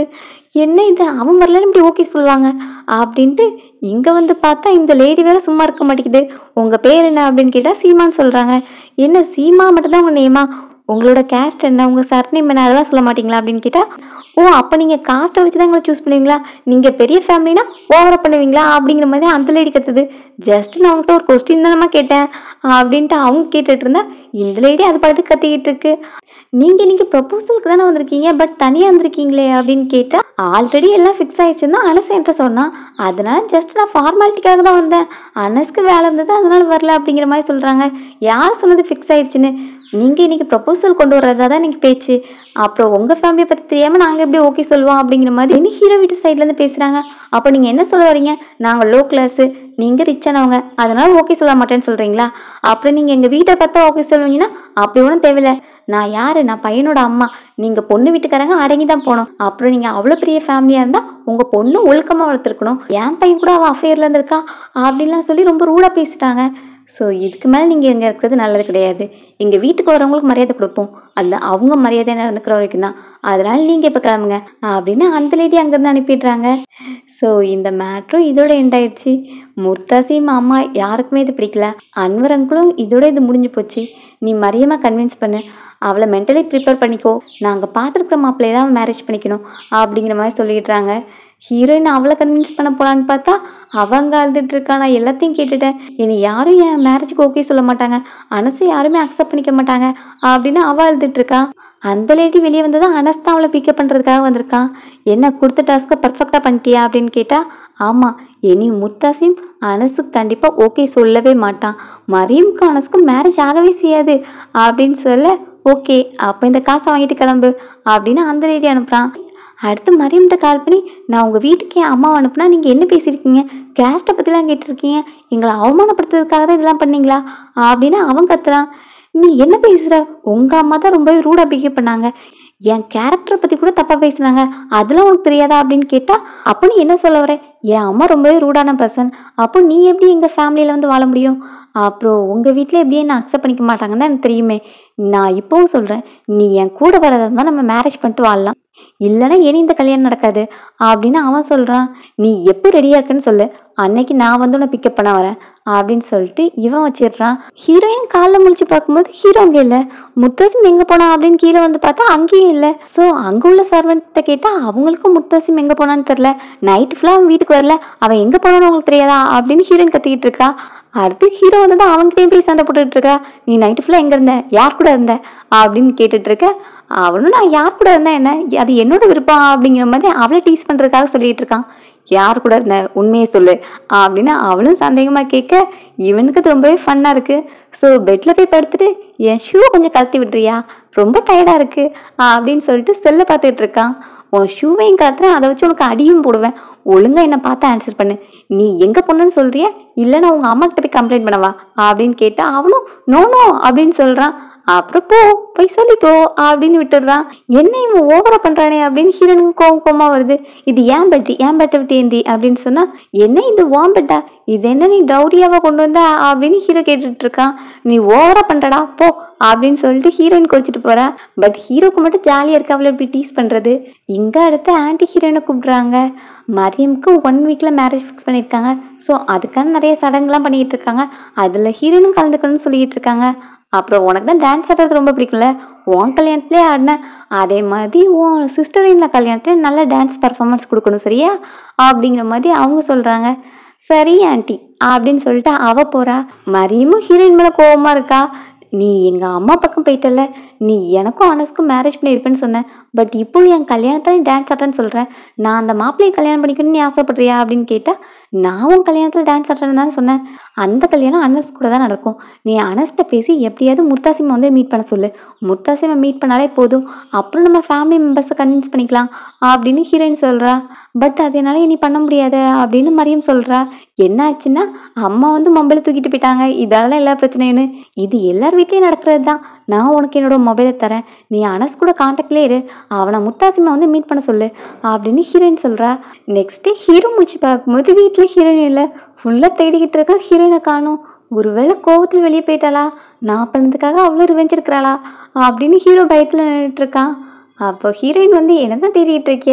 என்ன இது அவன் வரலன்னு இப்படி ஓகே சொல்லுவாங்க அப்படின்ட்டு இங்கே வந்து பார்த்தா இந்த லேடி வேற சும்மா இருக்க மாட்டேங்குது உங்கள் பேர் என்ன அப்படின்னு கேட்டால் சீமான்னு சொல்கிறாங்க என்ன சீமா மட்டும்தான் உங்கள் நேமா உங்களோட கேஸ்ட் என்ன உங்கள் சர்நேம் என்ன அதெல்லாம் சொல்ல மாட்டீங்களா அப்படின்னு கேட்டால் ஓ அப்போ நீங்கள் காஸ்ட்டை வச்சு தான் எங்களை சூஸ் பண்ணுவீங்களா நீங்கள் பெரிய ஃபேமிலினா ஓவராக பண்ணுவீங்களா அப்படிங்கிற மாதிரி அந்த லேடி கத்துது ஜஸ்ட் நான் அவங்ககிட்ட ஒரு கொஸ்டின் தானம்மா கேட்டேன் அப்படின்ட்டு அவங்க கேட்டுட்டு இருந்தா இந்த லேடி அது பாட்டு கத்திக்கிட்டு இருக்கு நீங்கள் இன்னைக்கு ப்ரொபோசலுக்கு தானே வந்திருக்கீங்க பட் தனியாக வந்திருக்கீங்களே அப்படின்னு கேட்டால் ஆல்ரெடி எல்லாம் ஃபிக்ஸ் ஆயிடுச்சுன்னு தான் அனஸ் என்கிட்ட சொன்னான் அதனால ஜஸ்ட் நான் ஃபார்மாலிட்டிக்காக தான் வந்தேன் அனஸ்க்கு வேலை இருந்தது அதனால வரல அப்படிங்கிற மாதிரி சொல்கிறாங்க யார் சொன்னது ஃபிக்ஸ் ஆயிடுச்சுன்னு நீங்கள் இன்னைக்கு ப்ரொபோசல் கொண்டு வர்றதா தான் இன்னைக்கு பேச்சு அப்புறம் உங்கள் ஃபேமிலியை பற்றி தெரியாமல் நாங்கள் எப்படி ஓகே சொல்லுவோம் அப்படிங்கிற மாதிரி என்ன ஹீரோ வீட்டு சைட்லேருந்து பேசுகிறாங்க அப்போ நீங்கள் என்ன சொல்ல வரீங்க நாங்கள் லோ கிளாஸு நீங்கள் ரிச்சானவங்க அதனால ஓகே சொல்ல மாட்டேன்னு சொல்கிறீங்களா அப்புறம் நீங்கள் எங்கள் வீட்டை பார்த்தா ஓகே சொல்லுவீங்கன்னா அப்படி ஒன்றும் தேவையில்லை நான் யார் நான் பையனோட அம்மா நீங்கள் பொண்ணு வீட்டுக்காரங்க அடங்கி தான் போகணும் அப்புறம் நீங்கள் அவ்வளோ பெரிய ஃபேமிலியாக இருந்தால் உங்கள் பொண்ணு ஒழுக்கமாக வளர்த்துருக்கணும் என் பையன் கூட அவள் அஃபேரில் இருந்திருக்கா அப்படின்லாம் சொல்லி ரொம்ப ரூடாக பேசிட்டாங்க ஸோ இதுக்கு மேலே நீங்கள் இங்கே இருக்கிறது நல்லது கிடையாது எங்கள் வீட்டுக்கு வரவங்களுக்கு மரியாதை கொடுப்போம் அந்த அவங்க மரியாதை நடந்துக்கிற வரைக்கும் தான் அதனால் நீங்கள் இப்போ கிளம்புங்க அப்படின்னு அந்த லேடி அங்கேருந்து அனுப்பிடுறாங்க ஸோ இந்த மேட்ரும் இதோட எண்ட் ஆயிடுச்சு முர்தாசிம் அம்மா யாருக்குமே இது பிடிக்கல அன்வர் அங்கிளும் இதோட இது முடிஞ்சு போச்சு நீ மரியமாக கன்வின்ஸ் பண்ணு அவளை மென்டலி ப்ரிப்பேர் பண்ணிக்கோ நாங்கள் பார்த்துருக்குற மாப்பிள்ளையை தான் மேரேஜ் பண்ணிக்கணும் அப்படிங்கிற மாதிரி சொல்லிடுறாங்க ஹீரோயின் அவளை கன்வின்ஸ் பண்ண போலான்னு பார்த்தா அவங்க அழுதுட்டு இருக்கா நான் எல்லாத்தையும் கேட்டுட்டேன் என்னை யாரும் என் மேரேஜுக்கு ஓகே சொல்ல மாட்டாங்க அனசை யாருமே அக்செப்ட் பண்ணிக்க மாட்டாங்க அப்படின்னு அவள் அழுதுட்டு இருக்கா அந்த லேடி வெளியே வந்ததும் அனஸ் தான் அவளை பிக்கப் பண்ணுறதுக்காக வந்திருக்கான் என்ன கொடுத்த டாஸ்க்கை பர்ஃபெக்டாக பண்ணிட்டியா அப்படின்னு கேட்டால் ஆமாம் இனி முர்தாசிம் அனஸுக்கு கண்டிப்பாக ஓகே சொல்லவே மாட்டான் மரியமுக்கு அனஸுக்கும் மேரேஜ் ஆகவே செய்யாது அப்படின்னு சொல்ல ஓகே அப்போ இந்த காசை வாங்கிட்டு கிளம்பு அப்படின்னு அந்த லேடி அனுப்புகிறான் அடுத்து மரியம்கிட்ட கால் பண்ணி நான் உங்கள் வீட்டுக்கு என் அம்மாவை அனுப்புனா நீங்கள் என்ன பேசியிருக்கீங்க கேஸ்ட்டை பற்றிலாம் கேட்டிருக்கீங்க எங்களை அவமானப்படுத்துறதுக்காக தான் இதெல்லாம் பண்ணீங்களா அப்படின்னு அவன் கத்துறான் நீ என்ன பேசுகிற உங்கள் அம்மா தான் ரொம்பவே ரூடாக பிஹேவ் பண்ணாங்க என் கேரக்டரை பற்றி கூட தப்பாக பேசுனாங்க அதெல்லாம் உனக்கு தெரியாதா அப்படின்னு கேட்டால் அப்போ நீ என்ன சொல்ல வர என் அம்மா ரொம்பவே ரூடான பர்சன் அப்போ நீ எப்படி எங்கள் ஃபேமிலியில் வந்து வாழ முடியும் அப்புறம் உங்கள் வீட்டில் எப்படியே என்ன அக்செப்ட் பண்ணிக்க மாட்டாங்கன்னு தான் எனக்கு தெரியுமே நான் இப்போவும் சொல்கிறேன் நீ என் கூட வரதா இருந்தால் நம்ம மேரேஜ் பண்ணிட்டு வாழலாம் இல்லைன்னா இனி இந்த கல்யாணம் நடக்காது அப்படின்னு அவன் சொல்கிறான் நீ எப்போ ரெடியாக இருக்குன்னு சொல்லு அன்னைக்கு நான் வந்து உன்னை பிக்கப் பண்ண வரேன் அப்படின்னு சொல்லிட்டு இவன் வச்சிடுறான் ஹீரோயின் காலைல முழிச்சு பார்க்கும்போது ஹீரோ அங்கே இல்லை முத்தசிம் எங்கே போனா அப்படின்னு கீழே வந்து பார்த்தா அங்கேயும் இல்லை ஸோ அங்கே உள்ள சர்வெண்ட்டை கேட்டால் அவங்களுக்கும் முத்தசிம் எங்கே போனான்னு தெரில நைட் ஃபுல்லாக அவன் வீட்டுக்கு வரல அவன் எங்கே போனான்னு அவங்களுக்கு தெரியாதா அப்படின்னு ஹீரோயின் கத்திக்கிட்டு இருக்கா அடுத்து ஹீரோ வந்து அவன்கிட்டயும் போய் சண்டை போட்டுட்டு இருக்கா நீ நைட்டு ஃபுல்லாக எங்கே இருந்த யார் கூட இருந்த அப்படின்னு கேட்டுட்டு இருக்க அவனும் நான் யார் கூட இருந்தேன் என்ன அது என்னோட விருப்பம் அப்படிங்கிற மாதிரி அவளை டீஸ் பண்ணுறதுக்காக சொல்லிட்டு இருக்கான் யார் கூட இருந்த உண்மையை சொல்லு அப்படின்னு அவளும் சந்தேகமாக கேட்க இவனுக்கு அது ரொம்பவே ஃபன்னாக இருக்குது ஸோ பெட்டில் போய் படுத்துட்டு என் ஷூ கொஞ்சம் கழட்டி விட்றியா ரொம்ப டயர்டாக இருக்குது அப்படின்னு சொல்லிட்டு செல்லை பார்த்துட்டு இருக்கான் உன் ஷூவையும் கத்துறேன் அதை வச்சு உனக்கு அடியும் போடுவேன் ஒழுங்கா என்ன பார்த்து ஆன்சர் பண்ணு நீ எங்க பொண்ணுன்னு சொல்றியா இல்லைன்னா உங்க அம்மா கிட்ட போய் கம்ப்ளைண்ட் பண்ணவா அப்படின்னு கேட்டா அவனும் நோ நோ அப்படின்னு சொல்றான் அப்புறம் போ போய் சொல்லிக்கோ அப்படின்னு விட்டுடுறான் என்ன இவன் ஓவரா பண்றானே அப்படின்னு ஹீரோனுக்கு கோவம் கோவமா வருது இது ஏன் பெட்டு ஏன் பெட்டை விட்டு ஏந்தி அப்படின்னு சொன்னா என்ன இது வாம் பெட்டா இது என்ன நீ டவுரியாவா கொண்டு வந்த அப்படின்னு ஹீரோ கேட்டுட்டு இருக்கான் நீ ஓவரா பண்றடா போ அப்படின்னு சொல்லிட்டு ஹீரோயின் கோச்சிட்டு போறா பட் ஹீரோக்கு மட்டும் ஜாலியா இருக்கு அவளை இப்படி டீஸ் பண்றது இங்க அடுத்து ஆன்டி ஹீரோயினை கூப்பிடுறாங்க மரியமுக்கு ஒன் வீக்ல மேரேஜ் ஃபிக்ஸ் பண்ணியிருக்காங்க ஸோ அதுக்கான நிறைய சடங்குலாம் பண்ணிட்டு இருக்காங்க அதுல ஹீரோயினும் கலந்துக்கணும்னு சொல்லிட்டு இருக்காங்க அப்புறம் உனக்கு தான் டான்ஸ் ஆடுறது ரொம்ப பிடிக்கும்ல உன் கல்யாணத்துலேயே ஆடினேன் அதே மாதிரி உன் சிஸ்டர் இந்த கல்யாணத்துல நல்ல டான்ஸ் பர்ஃபார்மன்ஸ் கொடுக்கணும் சரியா அப்படிங்கிற மாதிரி அவங்க சொல்கிறாங்க சரி ஆண்டி அப்படின்னு சொல்லிட்டு அவ போறா மரியமும் ஹீரோயின் மேலே கோவமா இருக்கா நீ எங்கள் அம்மா பக்கம் போயிட்டல நீ எனக்கும் அனஸ்க்கும் மேரேஜ் பண்ணி வைப்பேன்னு சொன்னேன் பட் இப்போ என் கல்யாணத்தில் டான்ஸ் ஆடுறேன்னு சொல்கிறேன் நான் அந்த மாப்பிள்ளையை கல்யாணம் பண்ணிக்கணும்னு நீ ஆசைப்படுறியா அப்படின்னு கேட்டால் நான் உன் கல்யாணத்தில் டான்ஸ் ஆடுறேன்னு தான் சொன்னேன் அந்த கல்யாணம் அனஸ் கூட தான் நடக்கும் நீ அனஸ்கிட்ட பேசி எப்படியாவது முர்தாசிமை வந்து மீட் பண்ண சொல்லு முர்தாசிமை மீட் பண்ணாலே போதும் அப்புறம் நம்ம ஃபேமிலி மெம்பர்ஸை கன்வின்ஸ் பண்ணிக்கலாம் அப்படின்னு ஹீரோயின் சொல்கிறா பட் அது என்னால் இனி பண்ண முடியாது அப்படின்னு மரியம் சொல்கிறா என்ன ஆச்சுன்னா அம்மா வந்து மொபைலை தூக்கிட்டு போயிட்டாங்க இதால தான் எல்லா பிரச்சனையுன்னு இது எல்லார் வீட்லேயும் நடக்கிறது தான் நான் உனக்கு என்னோட மொபைலை தரேன் நீ அனஸ் கூட காண்டாக்ட்லேயே இரு அவனை முத்தாசிமா வந்து மீட் பண்ண சொல்லு அப்படின்னு ஹீரோயின் சொல்கிறா நெக்ஸ்ட்டு ஹீரோ முடிச்சு பார்க்கும்போது வீட்டில் ஹீரோயின் இல்லை ஃபுல்லாக தேடிக்கிட்டு இருக்க ஹீரோயினை காணும் ஒருவேளை கோவத்தில் வெளியே போயிட்டாளா நான் பண்ணதுக்காக அவ்வளோ ரிவெஞ்ச் இருக்கிறாளா அப்படின்னு ஹீரோ பயத்தில் நின்றுட்டு இருக்கான் அப்போ ஹீரோயின் வந்து என்ன தான் தேடிட்டு இருக்கியா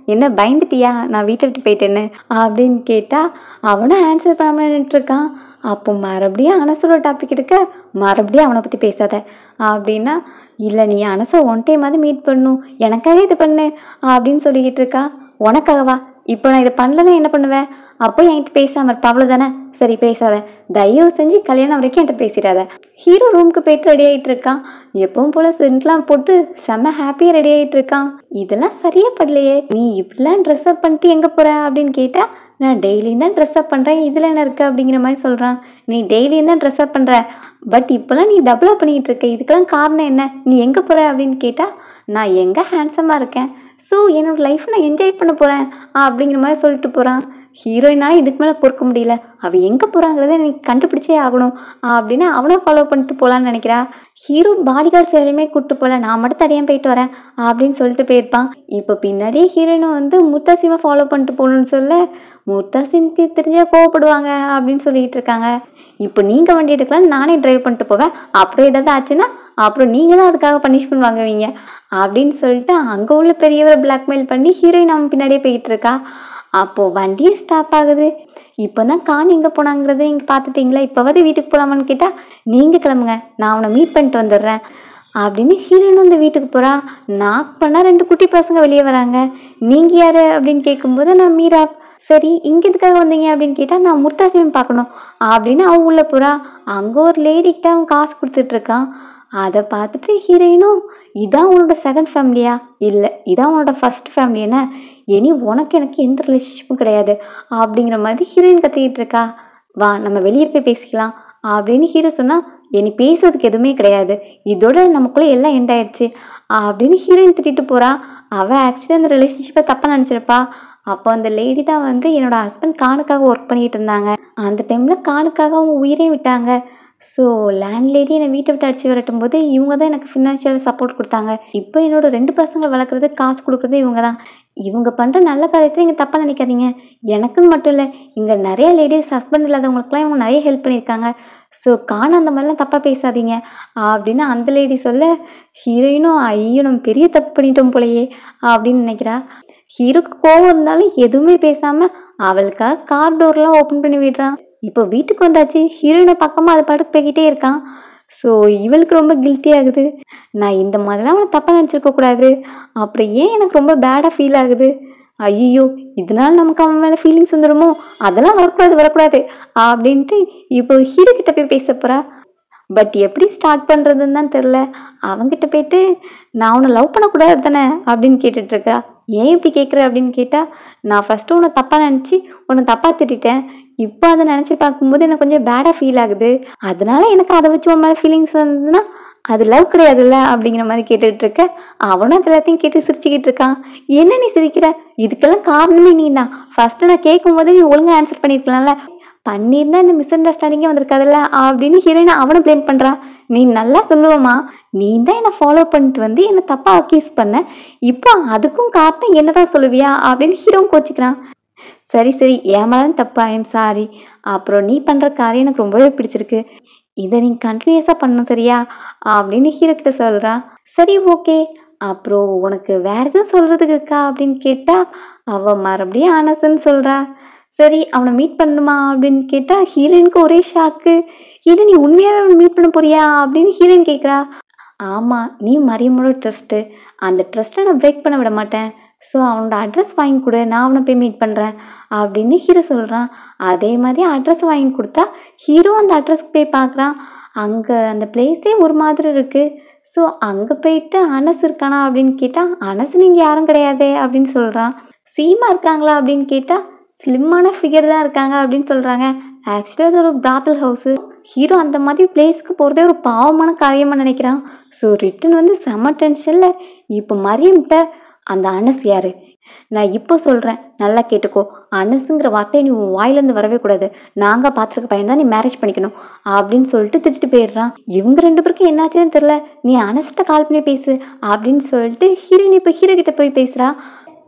என்ன பயந்துட்டியா நான் வீட்டை விட்டு போயிட்டேன்னு அப்படின்னு கேட்டால் அவனும் ஆன்சர் பண்ணாமல் நின்றுட்டுருக்கான் அப்போ மறுபடியும் அனசோட டாபிக் எடுக்க மறுபடியும் அவனை பற்றி பேசாத அப்படின்னா இல்லை நீ அனசை ஒன் டைமாவது மீட் பண்ணணும் எனக்காக இது பண்ணு அப்படின்னு சொல்லிக்கிட்டு இருக்கா உனக்காகவா இப்போ நான் இதை பண்ணலன்னா என்ன பண்ணுவேன் அப்போ என்கிட்ட பேசாமல் இருப்பா அவ்வளோதானே சரி பேசாத தயவு செஞ்சு கல்யாணம் வரைக்கும் என்கிட்ட பேசிடாத ஹீரோ ரூமுக்கு போயிட்டு ரெடி ஆகிட்டு இருக்கான் எப்பவும் போல் சென்ட்லாம் போட்டு செம்ம ஹாப்பியாக ரெடி ஆகிட்டு இருக்கான் இதெல்லாம் சரியா படலையே நீ இப்படிலாம் ட்ரெஸ் அப் பண்ணிட்டு எங்கே போகிற அப்படின்னு கேட்டால் நான் டெய்லியும் தான் ட்ரெஸ் அப் பண்ணுறேன் இதில் என்ன இருக்குது அப்படிங்கிற மாதிரி சொல்கிறான் நீ டெய்லியும் தான் ட்ரெஸ் அப் பண்ணுற பட் இப்போலாம் நீ டபுள் அப் பண்ணிகிட்டு இருக்க இதுக்கெல்லாம் காரணம் என்ன நீ எங்கே போகிற அப்படின்னு கேட்டால் நான் எங்கே ஹேண்ட்ஸமாக இருக்கேன் ஸோ என்னோடய லைஃப் நான் என்ஜாய் பண்ண போகிறேன் அப்படிங்கிற மாதிரி சொல்லிட்டு போகிறான் ஹீரோயினா இதுக்கு மேலே பொறுக்க முடியல அவள் எங்கே போகிறாங்கிறத நீ கண்டுபிடிச்சே ஆகணும் அப்படின்னு அவனை ஃபாலோ பண்ணிட்டு போகலான்னு நினைக்கிறா ஹீரோ பாடி கார்ட்ஸ் எதையுமே கூப்பிட்டு போகல நான் மட்டும் தனியாக போயிட்டு வரேன் அப்படின்னு சொல்லிட்டு போயிருப்பான் இப்போ பின்னாடியே ஹீரோயினும் வந்து முத்தாசிமை ஃபாலோ பண்ணிட்டு போகணும்னு சொல்ல முத்தாசிம்க்கு தெரிஞ்சா கோவப்படுவாங்க அப்படின்னு சொல்லிட்டு இருக்காங்க இப்போ நீங்கள் வண்டி எடுக்கலாம் நானே டிரைவ் பண்ணிட்டு போவேன் அப்புறம் ஏதாவது ஆச்சுன்னா அப்புறம் நீங்கள் தான் அதுக்காக பனிஷ்மெண்ட் வாங்குவீங்க அப்படின்னு சொல்லிட்டு அங்கே உள்ள பெரியவரை பிளாக்மெயில் பண்ணி ஹீரோயின் அவன் பின்னாடியே போயிட்டு இருக்கா அப்போது வண்டியே ஸ்டாப் ஆகுது இப்போ தான் கான் எங்கே போனாங்கிறத நீங்கள் பார்த்துட்டீங்களா இப்போவாது வீட்டுக்கு போகலாமான்னு கேட்டால் நீங்கள் கிளம்புங்க நான் அவனை மீட் பண்ணிட்டு வந்துடுறேன் அப்படின்னு ஹீரோயின் வந்து வீட்டுக்கு போகிறா நாக் பண்ணால் ரெண்டு குட்டி பசங்க வெளியே வராங்க நீங்கள் யார் அப்படின்னு கேட்கும்போது நான் மீரா சரி இங்கே எதுக்காக வந்தீங்க அப்படின்னு கேட்டால் நான் முர்தாசிவன் பார்க்கணும் அப்படின்னு அவ உள்ளே போகிறா அங்கே ஒரு லேடிக்கிட்ட அவன் காசு கொடுத்துட்ருக்கான் அதை பார்த்துட்டு ஹீரோயினும் இதான் உன்னோட செகண்ட் ஃபேமிலியா இல்லை இதான் உன்னோட ஃபர்ஸ்ட் ஃபேமிலி என்ன இனி உனக்கு எனக்கு எந்த ரிலேஷன்ஷிப்பும் கிடையாது அப்படிங்கிற மாதிரி ஹீரோயின் கத்திக்கிட்டு இருக்கா வா நம்ம வெளியே போய் பேசிக்கலாம் அப்படின்னு ஹீரோ சொன்னால் இனி பேசுறதுக்கு எதுவுமே கிடையாது இதோட நமக்குள்ளே எல்லாம் எண்ட் ஆயிடுச்சு அப்படின்னு ஹீரோயின் திட்டிட்டு போகிறா அவள் ஆக்சுவலி அந்த ரிலேஷன்ஷிப்பை தப்பாக நினச்சிருப்பா அப்போ அந்த லேடி தான் வந்து என்னோட ஹஸ்பண்ட் கானுக்காக ஒர்க் பண்ணிட்டு இருந்தாங்க அந்த டைமில் கானுக்காக அவங்க உயிரே விட்டாங்க ஸோ லேண்ட்லேடி என்னை வீட்டை விட்டு அடிச்சு விரட்டும் போது இவங்க தான் எனக்கு ஃபினான்ஷியல் சப்போர்ட் கொடுத்தாங்க இப்போ என்னோட ரெண்டு பசங்களை வளர்க்குறது காசு கொடுக்குறது இவங்க தான் இவங்க பண்ணுற நல்ல காரியத்தை நீங்கள் தப்பாக நினைக்காதீங்க எனக்குன்னு மட்டும் இல்லை இங்கே நிறைய லேடிஸ் ஹஸ்பண்ட் இல்லாதவங்களுக்குலாம் இவங்க நிறைய ஹெல்ப் பண்ணியிருக்காங்க ஸோ காண அந்த மாதிரிலாம் தப்பாக பேசாதீங்க அப்படின்னு அந்த லேடி சொல்ல ஹீரோயினும் ஐயோ நம்ம பெரிய தப்பு பண்ணிட்டோம் போலயே அப்படின்னு நினைக்கிறா ஹீரோக்கு கோவம் இருந்தாலும் எதுவுமே பேசாமல் அவளுக்காக கார் டோர்லாம் ஓப்பன் பண்ணி விடுறான் இப்போ வீட்டுக்கு வந்தாச்சு ஹீரோயினை பக்கமாக அது பாட்டுக்கு போய்கிட்டே இருக்கான் ஸோ இவளுக்கு ரொம்ப கில்ட்டி ஆகுது நான் இந்த மாதிரிலாம் அவனை தப்பாக நினச்சிருக்க கூடாது அப்புறம் ஏன் எனக்கு ரொம்ப பேடாக ஃபீல் ஆகுது ஐயோ இதனால நமக்கு அவன் மேலே ஃபீலிங்ஸ் வந்துடுமோ அதெல்லாம் வரக்கூடாது வரக்கூடாது அப்படின்ட்டு இப்போ ஹீரோ கிட்ட போய் பேச போகிறா பட் எப்படி ஸ்டார்ட் பண்ணுறதுன்னு தான் தெரில அவங்கிட்ட போயிட்டு நான் உன்னை லவ் பண்ணக்கூடாது தானே அப்படின்னு கேட்டுட்ருக்கா ஏன் இப்படி கேட்குற அப்படின்னு கேட்டால் நான் ஃபஸ்ட்டு உன்னை தப்பாக நினச்சி உன்னை தப்பாக திட்டிட்டேன் இப்போ அதை நினச்சி பார்க்கும்போது எனக்கு கொஞ்சம் பேடாக ஃபீல் ஆகுது அதனால எனக்கு அதை வச்சு உன் மேலே ஃபீலிங்ஸ் வந்ததுன்னா அது லவ் கிடையாதுல்ல அப்படிங்கிற மாதிரி கேட்டுட்டு இருக்க அவனும் அது எல்லாத்தையும் கேட்டு சிரிச்சுக்கிட்டு இருக்கான் என்ன நீ சிரிக்கிற இதுக்கெல்லாம் காரணமே நீ தான் ஃபர்ஸ்ட் நான் கேட்கும் போது நீ ஒழுங்கா ஆன்சர் பண்ணியிருக்கலாம்ல பண்ணியிருந்தா இந்த மிஸ் அண்டர்ஸ்டாண்டிங்கே வந்திருக்காதுல்ல அப்படின்னு ஹீரோயின் அவனை ப்ளேம் பண்ணுறா நீ நல்லா சொல்லுவமா நீ தான் என்னை ஃபாலோ பண்ணிட்டு வந்து என்னை தப்பாக அக்யூஸ் பண்ண இப்போ அதுக்கும் காரணம் என்ன தான் சொல்லுவியா அப்படின்னு ஹீரோவும் கோச்சிக்கிறான் சரி சரி ஏமாதான் தப்பு ஐ எம் சாரி அப்புறம் நீ பண்ணுற காரியம் எனக்கு ரொம்பவே பிடிச்சிருக்கு இதை நீ கண்டினியூஸாக பண்ணணும் சரியா அப்படின்னு ஹீரோ கிட்ட சொல்கிறா சரி ஓகே அப்புறம் உனக்கு வேற எதுவும் சொல்கிறதுக்கு இருக்கா அப்படின்னு கேட்டால் அவள் மறுபடியும் ஆனசன்னு சொல்கிறா சரி அவனை மீட் பண்ணணுமா அப்படின்னு கேட்டால் ஹீரோயினுக்கு ஒரே ஷாக்கு என்ன நீ உண்மையாகவே அவனை மீட் பண்ண போறியா அப்படின்னு ஹீரோயின் கேட்குறா ஆமாம் நீ மரியமோட ட்ரஸ்ட்டு அந்த ட்ரஸ்ட்டை நான் பிரேக் பண்ண விட மாட்டேன் ஸோ அவனோட அட்ரஸ் வாங்கி கொடு நான் அவனை போய் மீட் பண்ணுறேன் அப்படின்னு ஹீரோ சொல்கிறான் அதே மாதிரி அட்ரஸ் வாங்கி கொடுத்தா ஹீரோ அந்த அட்ரஸ்க்கு போய் பார்க்குறான் அங்கே அந்த பிளேஸே ஒரு மாதிரி இருக்குது ஸோ அங்கே போயிட்டு அனஸ் இருக்கானா அப்படின்னு கேட்டால் அனஸ் நீங்கள் யாரும் கிடையாதே அப்படின்னு சொல்கிறான் சீமா இருக்காங்களா அப்படின்னு கேட்டால் ஸ்லிம்மான ஃபிகர் தான் இருக்காங்க அப்படின்னு சொல்கிறாங்க ஆக்சுவலி அது ஒரு பிராத்தல் ஹவுஸு ஹீரோ அந்த மாதிரி பிளேஸ்க்கு போகிறதே ஒரு பாவமான காரியமாக நினைக்கிறான் ஸோ ரிட்டன் வந்து செம டென்ஷனில் இப்போ மரியம்கிட்ட அந்த அனஸ் யார் நான் இப்போ சொல்கிறேன் நல்லா கேட்டுக்கோ அனஸுங்கிற வார்த்தையை நீ உன் வாயிலேருந்து வரவே கூடாது நாங்கள் பார்த்துருக்க பையன் தான் நீ மேரேஜ் பண்ணிக்கணும் அப்படின்னு சொல்லிட்டு திட்டிட்டு போயிடுறான் இவங்க ரெண்டு பேருக்கும் என்னாச்சுன்னு தெரில நீ அனஸ்ட்ட கால் பண்ணி பேசு அப்படின்னு சொல்லிட்டு ஹீரோயின் இப்போ ஹீரோ கிட்ட போய் பேசுகிறா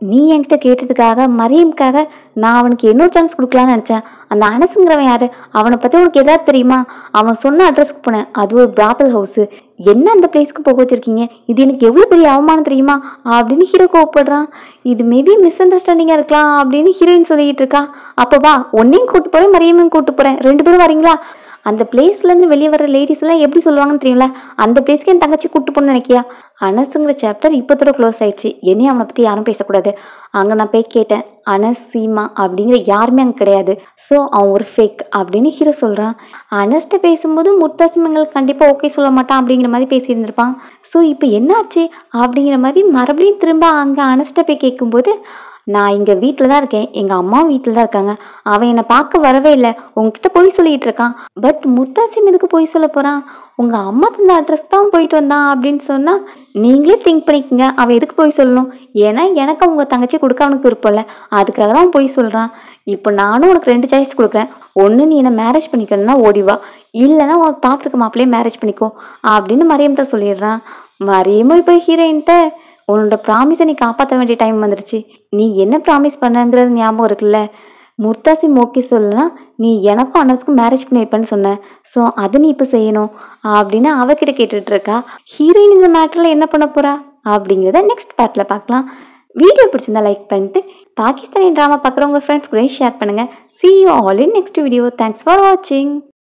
நீ என்கிட்ட கேட்டதுக்காக மரியம்காக நான் அவனுக்கு இன்னொரு சான்ஸ் கொடுக்கலான்னு நினச்சேன் அந்த அனசுங்கிறவன் யாரு அவனை பற்றி உனக்கு எதாவது தெரியுமா அவன் சொன்ன அட்ரஸ்க்கு போனேன் அது ஒரு பிராத்தல் ஹவுஸு என்ன அந்த பிளேஸ்க்கு போக வச்சிருக்கீங்க இது எனக்கு எவ்வளோ பெரிய அவமானம் தெரியுமா அப்படின்னு ஹீரோ கோவப்படுறான் இது மேபி மிஸ் அண்டர்ஸ்டாண்டிங்காக இருக்கலாம் அப்படின்னு ஹீரோயின் சொல்லிட்டு இருக்கா அப்போ வா உன்னையும் கூட்டு போகிறேன் மரியமையும் கூட்டு போகிறேன் ரெண்டு பேரும் வரீங்களா அந்த பிளேஸ்லேருந்து வெளியே வர லேடிஸ் எல்லாம் எப்படி சொல்லுவாங்கன்னு தெரியும்ல அந்த பிளேஸ்க்கு என் தங்கச்சி கூட்டு போகணும்னு நினைக்கியா அனஸுங்கிற சாப்டர் இப்போத்தோட க்ளோஸ் ஆயிடுச்சு என்னையும் அவனை பற்றி யாரும் பேசக்கூடாது அங்கே நான் போய் கேட்டேன் அனஸ் சீமா அப்படிங்கிற யாருமே அங்கே கிடையாது ஸோ அவன் ஒரு ஃபேக் அப்படின்னு ஹீரோ சொல்கிறான் அனஸ்ட்ட பேசும்போது முத்தாசிமங்கள் கண்டிப்பாக ஓகே சொல்ல மாட்டான் அப்படிங்கிற மாதிரி பேசியிருந்திருப்பான் ஸோ இப்போ என்னாச்சு அப்படிங்கிற மாதிரி மறுபடியும் திரும்ப அங்கே அனஸ்ட்ட போய் கேட்கும்போது நான் இங்கே வீட்டில் தான் இருக்கேன் எங்கள் அம்மாவும் வீட்டில் தான் இருக்காங்க அவன் என்னை பார்க்க வரவே இல்லை உங்ககிட்ட போய் சொல்லிட்டு இருக்கான் பட் முத்தாசிம் எதுக்கு போய் சொல்ல போகிறான் உங்கள் அம்மா தந்த அட்ரஸ் தான் போயிட்டு வந்தான் அப்படின்னு சொன்னால் நீங்களே திங்க் பண்ணிக்கோங்க அவன் எதுக்கு போய் சொல்லணும் ஏன்னா எனக்கு உங்கள் தங்கச்சி கொடுக்க அவனுக்கு விருப்பம் இல்லை அதுக்காக தான் அவன் போய் சொல்கிறான் இப்போ நானும் உனக்கு ரெண்டு சாய்ஸ் கொடுக்குறேன் ஒன்று நீ என்னை மேரேஜ் பண்ணிக்கணும்னா ஓடிவா இல்லைன்னா உனக்கு பார்த்துருக்க மாப்பிள்ளையே மேரேஜ் பண்ணிக்கோ அப்படின்னு மரியம்கிட்ட சொல்லிடுறான் மரியமும் இப்போ ஹீரோயின்ட்ட உன்னோட ப்ராமிஸை நீ காப்பாற்ற வேண்டிய டைம் வந்துருச்சு நீ என்ன ப்ராமிஸ் பண்ணங்கிறது ஞாபகம் இருக்குல்ல முர்தாசி ஓகே சொல்லலாம் நீ எனக்கும் அனஸ்க்கும் மேரேஜ் பண்ணி வைப்பேன்னு சொன்ன ஸோ அதை நீ இப்போ செய்யணும் அப்படின்னு அவகிட்ட கேட்டுட்டு இருக்கா ஹீரோயின் இந்த மேட்டரில் என்ன பண்ண போறா அப்படிங்கிறத நெக்ஸ்ட் பார்ட்டில் பார்க்கலாம் வீடியோ பிடிச்சிருந்தா லைக் பண்ணிட்டு பாகிஸ்தானி ட்ராமா பார்க்குறவங்க ஃப்ரெண்ட்ஸ் கூட ஷேர் பண்ணுங்கள் see you all in next video thanks for watching